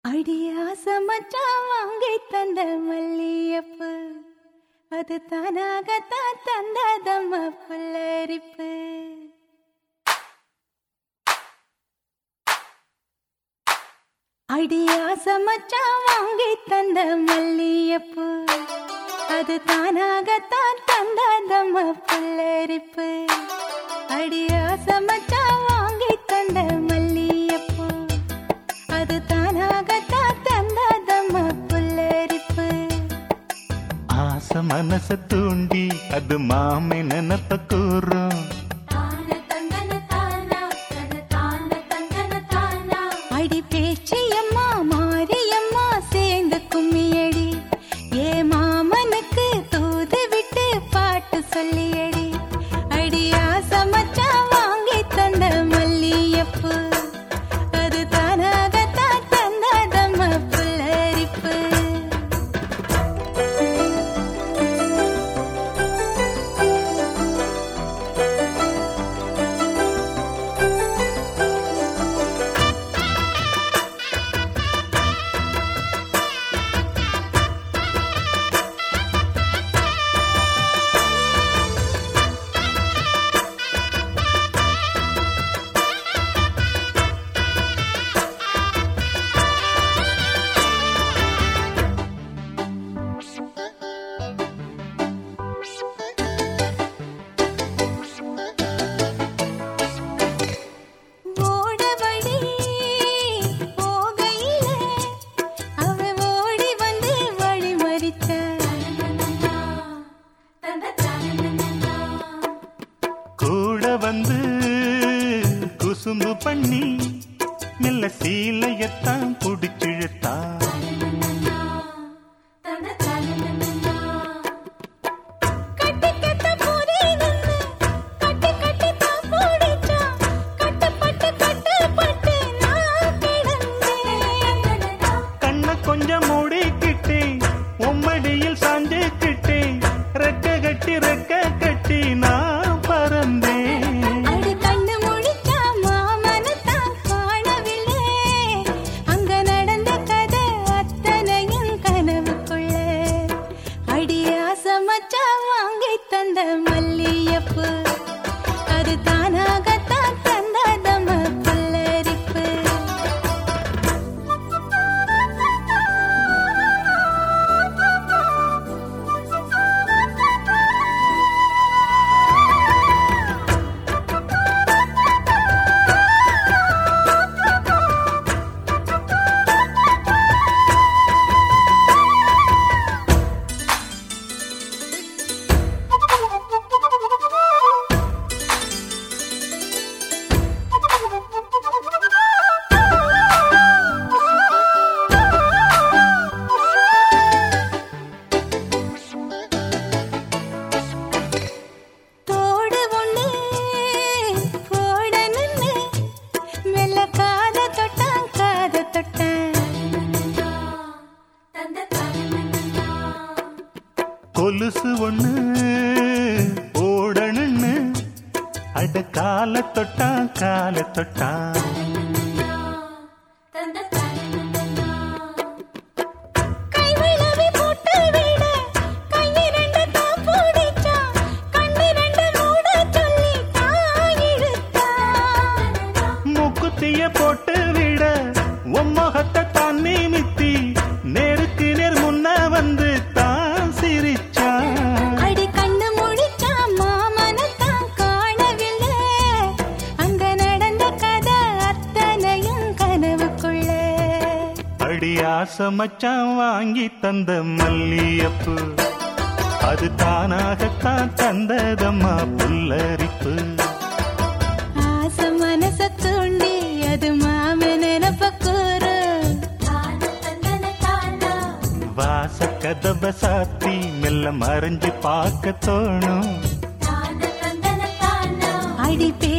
அடியாச மச்சான் வாங்கி தந்த மல்லியப்பு அது தானாகத்தான் தந்ததம்ம புல்லரிப்பு அடியாச மச்சான் வாங்கி தந்த மல்லியப்பு அது தானாகத்தான் தந்ததம்ம புல்லரிப்பு அடியாச மச்சான் வாங்கி தந்த மல்லியப்பு அது தானாகத்தான் தந்ததம்ம புல்லரிப்பு ஆசை மனச தூண்டி அது மாமை நினப்ப கூறும் அடி பேச்சியம்மா மாரியம்மா சேர்ந்து கும்மியடி ஏ மாமனுக்கு தூது விட்டு பாட்டு சொல்லியடி அடி ஆசமச்சா வாங்கி தந்த மல்லியப்பு அது தானாகத்தான் தந்ததம்ம புல்லரிப்பு ஓடவழி போகையில அவ ஓடி வந்து வழி மறிச்ச கூட வந்து குசும்பு பண்ணி மெல்ல சீலையத்தான் புடிச்சிழுத்தா கட்டி கட்ட போதே நின்னு கட்டி கட்டி தான் போடிச்சா கட்டுப்பட்டு கட்டுப்பட்டு நான் கிடந்தேன் கண்ண கொஞ்சம் மூடிக்கிட்டே உம்மடியில் சாஞ்சுக்கிட்டே ரெக்க கட்டி ரெக்க கட்டி நான் பறந்தேன் அடி கண்ணு முழிச்சா மாமனத்தான் காணவில்லை அங்க நடந்த கதை அத்தனையும் கனவுக்குள்ள அடி ஆசமச்சா வாங்கி தந்த மல்லியப்பு அது தானாகத்தான் தந்ததம்ம புல்லரிப்பு தோடு ஒண்ணு போட நின்னு மெல்ல காத தொட்டான் காத தொட்டான் கொலுசு ஒண்ணு ஓடணுன்னு அட கால தொட்டா கால தொட்டா கை விளவி போட்டு விட கையிரண்டு தான் பிடிச்சான் கண்ணிரண்டு மூட சொல்லி தான் இழுத்தான் மூக்குத்திய போட்டு விட உம்மகத்தை தான் நிமித்தி நேருக்கு நேர் முன்ன வந்து தான் சிரிச்சா அடி கண்ணு முழிச்சா மாமனத்தான் காணவில்லை அங்க நடந்த கதை அத்தனையும் கனவுக்குள்ள அடி ஆசை மச்சான் வாங்கி தந்த மல்லியப்பு அது தானாகத்தான் தந்ததம்மா புல்லரிப்பு ஆச மனச தூண்டி அது மாம நினப்ப கூறு வாச கதவ சாத்தி மெல்ல மறைஞ்சு பார்க்க தோணும் அடி பே